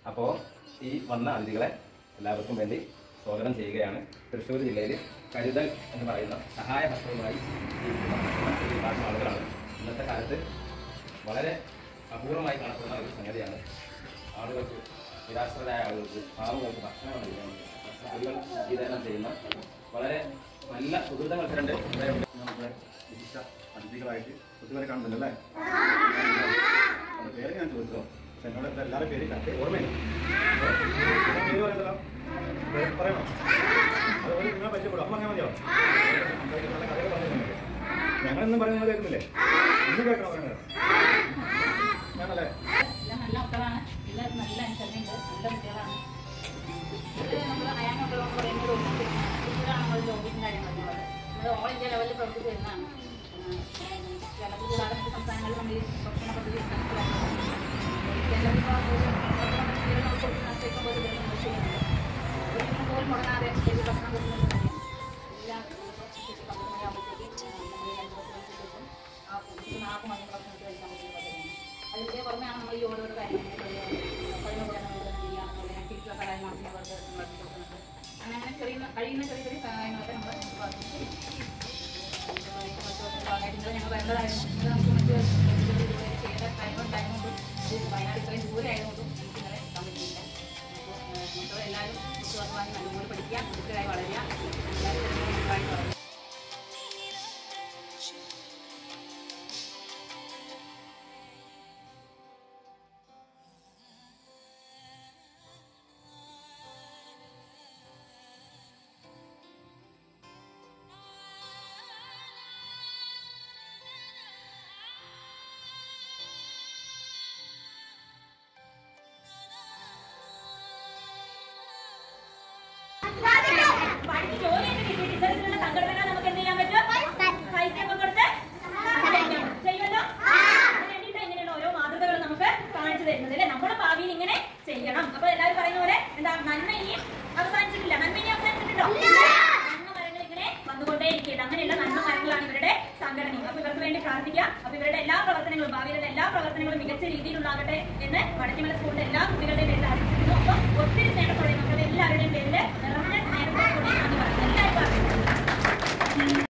അപ്പോൾ ഈ വന്ന അതിഥികളെ എല്ലാവർക്കും വേണ്ടി സ്വാഗതം ചെയ്യുകയാണ് തൃശ്ശൂർ ജില്ലയിൽ കരുതൽ എന്ന് പറയുന്ന സഹായ ഹസ്തവുമായി ജീവിക്കുന്ന ഒരു വിഭാഗം ആളുകളാണ് ഇന്നത്തെ കാലത്ത് വളരെ അപൂർവമായി കാണപ്പെടുന്ന ഒരു സംഗതിയാണ് ആളുകൾക്ക് നിരാശ്രരായ ആളുകൾക്ക് പാവങ്ങൾക്ക് ഭക്ഷണം നൽകാൻ ആളുകൾ വിതരണം ചെയ്യുന്ന വളരെ നല്ല സുഹൃത മത്സരമുണ്ട് ഇവിടെ ഉണ്ട്. നമ്മുടെ വിശിഷ്ട അതിഥികളായിട്ട് കുട്ടികളെ കാണുന്നുണ്ടല്ലേ അവരുടെ പേര് ഞാൻ ചോദിച്ചോ പക്ഷെ എന്നോട് ഇപ്പൊ എല്ലാവരും പേര് കറക്റ്റ് ഓർമ്മയില്ല ഏ? പേര് പറയുന്നല്ലോ പേര് പറയണോ അത് ഒരു നിങ്ങളെ പരിചയപ്പെടും അപ്പം പറഞ്ഞാൽ മതിയോ സംസാരിക്കുന്ന നല്ല കഥകൾ പറഞ്ഞു ഞങ്ങളെന്നും പറയുന്നത് കേൾക്കുന്നില്ലേ ഇന്ന് കേൾക്കണം പറയുന്നത് ഞാനല്ലേ എല്ലാം നല്ല മക്കളാണ് എല്ലാവരും നല്ല അനുസരണയുണ്ട് നല്ല കുട്ടികളാണ് ഇത് നമ്മൾ അയാൾ മക്കളോട് പറയുന്നത് ഇതാണ് നമ്മൾ ജോലിയും കാര്യങ്ങളൊക്കെ ഉള്ളത് നമ്മൾ ഓൾ ഇന്ത്യ ലെവലിൽ പ്രവർത്തിച്ച് വരുന്നതാണ് കേരളത്തിൽ കൂടാതെ മറ്റ് സംസ്ഥാനങ്ങളിൽ നമ്മൾ ഈ ഭക്ഷണ പദ്ധതി നടപ്പിലാക്കുന്നുണ്ട് കേരളത്തിൽ ഇപ്പോൾ ഒരു ഭക്ഷണ പദ്ധതികൾ നമ്മൾ കൊടുക്കുന്ന ഇഷ്ടം പോലെ പേര് നമ്മൾ ചെയ്യുന്നുണ്ട് ഒരു ദിവസം പോലും മുടങ്ങാതെ ഇത് ഭക്ഷണം കൊടുക്കുന്നത് തന്നെയാണ് എല്ലാം നമ്മളിപ്പോൾ ഉച്ചയ്ക്ക് പത്ത് മണിയാകുമ്പോഴത്തേക്ക് നമ്മൾ ഈ രണ്ട് ദിവസം ശേഷം ആ കുട്ടിക്ക് നാല് മണി ഭക്ഷണം കഴിക്കാൻ പറ്റുന്ന പദ്ധതിയാണ് അതിൻ്റെ പുറമെയാണ് നമ്മൾ ഈ ഓരോരോ കാര്യങ്ങൾ പതിനു കൂടെ നമ്മൾ ചെയ്യാറുള്ളത് ആക്ടിവിറ്റിയുടെ സഹായം നടത്തുന്നവർക്ക് നമ്മൾ കൊടുക്കുന്നുണ്ട് അങ്ങനെ അങ്ങനെ ചെറിയ കഴിയുന്ന ചെറിയ ചെറിയ സഹായങ്ങളൊക്കെ നമ്മൾ വർദ്ധിച്ചു ഭാഗമായിട്ട് ഞങ്ങൾ വരേണ്ടതായിരുന്നു ഇത് നമുക്ക് മറ്റ് ഇതുപോലെ ചെയ്യേണ്ട കാര്യങ്ങളുണ്ടായതുകൊണ്ടും ഇത് വയനാട് ഇത്രയും ദൂരെ ആയതുകൊണ്ടും നമുക്ക് ഇന്നലെ എത്താൻ പറ്റിയില്ല അപ്പോൾ മക്കൾ എല്ലാവരും വിശ്വാസമായി നല്ലപോലെ പഠിക്കുക കുട്ടികളായി വളരുക എല്ലാവരും നന്നായിട്ട് വളരുക പഠിച്ച് ജോലിയൊക്കെ കിട്ടിയിട്ട് ഇത്തരത്തിലുള്ള സംഘടനകൾ നമുക്ക് എന്ത് ചെയ്യാൻ പറ്റും? പൈസയൊക്കെ കൊടുത്ത് സഹായിക്കാം. ചെയ്യുമല്ലോ? അതിന് വേണ്ടിയിട്ടാ ഇങ്ങനെയുള്ള ഓരോ മാതൃകകൾ നമുക്ക് കാണിച്ചു തരുന്നത് അല്ലേ നമ്മുടെ ഭാവിയിൽ ഇങ്ങനെ ചെയ്യണം അപ്പൊ എല്ലാവരും പറയുന്ന പോലെ എന്താ നന്മ ഇനിയും അവസാനിച്ചിട്ടില്ല നന്മ ഇനി അവസാനിച്ചിട്ടുണ്ടോ നന്മ മരങ്ങൾ ഇങ്ങനെ വന്നുകൊണ്ടേ ഇരിക്കട്ടെ അങ്ങനെയുള്ള നന്മ മരങ്ങളാണ് ഇവരുടെ സംഘടനയും അപ്പൊ ഇവർക്ക് വേണ്ടി പ്രാർത്ഥിക്കാം അപ്പൊ ഇവരുടെ എല്ലാ പ്രവർത്തനങ്ങളും ഭാവിയിലെ എല്ലാ പ്രവർത്തനങ്ങളും മികച്ച രീതിയിലുള്ളാകട്ടെ എന്ന് വടക്കിമല സ്കൂളിന്റെ എല്ലാ കുട്ടികളുടെയും പേരിൽ അറിയിച്ചിരുന്നു അപ്പൊ ഒത്തിരി സ്നേഹത്തോടെ നമ്മുടെ എല്ലാവരുടെയും പേരിൽ